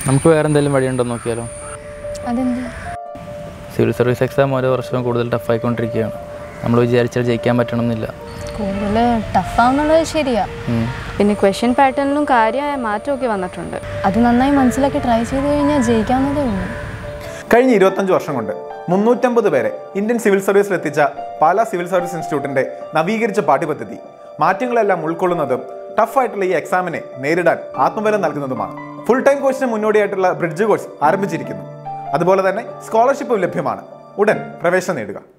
നമുക്ക് വേറെ എന്തെങ്കിലും വഴിയുണ്ടോ നോക്കിയാലോ അതെന്ത് സിവിൽ സർവീസ് എക്സാം ഓരോ വർഷവും കൂടുതൽ ടഫായിക്കൊണ്ടിരിക്കുകയാണ് നമ്മൾ വിചാരിച്ചാൽ ജയിക്കാൻ പറ്റണമെന്നില്ല കൂടുതൽ ടഫാവുന്നുള്ളത് ശരിയാ ഉം. പിന്നെ ക്വസ്റ്റ്യൻ പാറ്റേണിലും കാര്യമായ മാറ്റമൊക്കെ വന്നിട്ടുണ്ട് അത് നന്നായി മനസ്സിലാക്കി ട്രൈ ചെയ്ത് കഴിഞ്ഞാൽ ജയിക്കാവുന്നതേ ഉള്ളൂ കഴിഞ്ഞ ഇരുപത്തഞ്ച് വർഷം കൊണ്ട് മുന്നൂറ്റമ്പത് പേരെ ഇന്ത്യൻ സിവിൽ സർവീസിൽ എത്തിച്ച പാലാ സിവിൽ സർവീസ് ഇൻസ്റ്റിറ്റ്യൂട്ടിന്റെ നവീകരിച്ച പാഠ്യപദ്ധതി മാറ്റങ്ങളെല്ലാം ഉൾക്കൊള്ളുന്നതും ടഫായിട്ടുള്ള ഈ എക്സാമിനെ നേരിടാൻ ആത്മബലം നൽകുന്നതുമാണ് ഫുൾ ടൈം കോഴ്സിന് മുന്നോടിയായിട്ടുള്ള ബ്രിഡ്ജ് കോഴ്സ് ആരംഭിച്ചിരിക്കുന്നു അതുപോലെ തന്നെ സ്കോളർഷിപ്പും ലഭ്യമാണ് ഉടൻ പ്രവേശനം നേടുക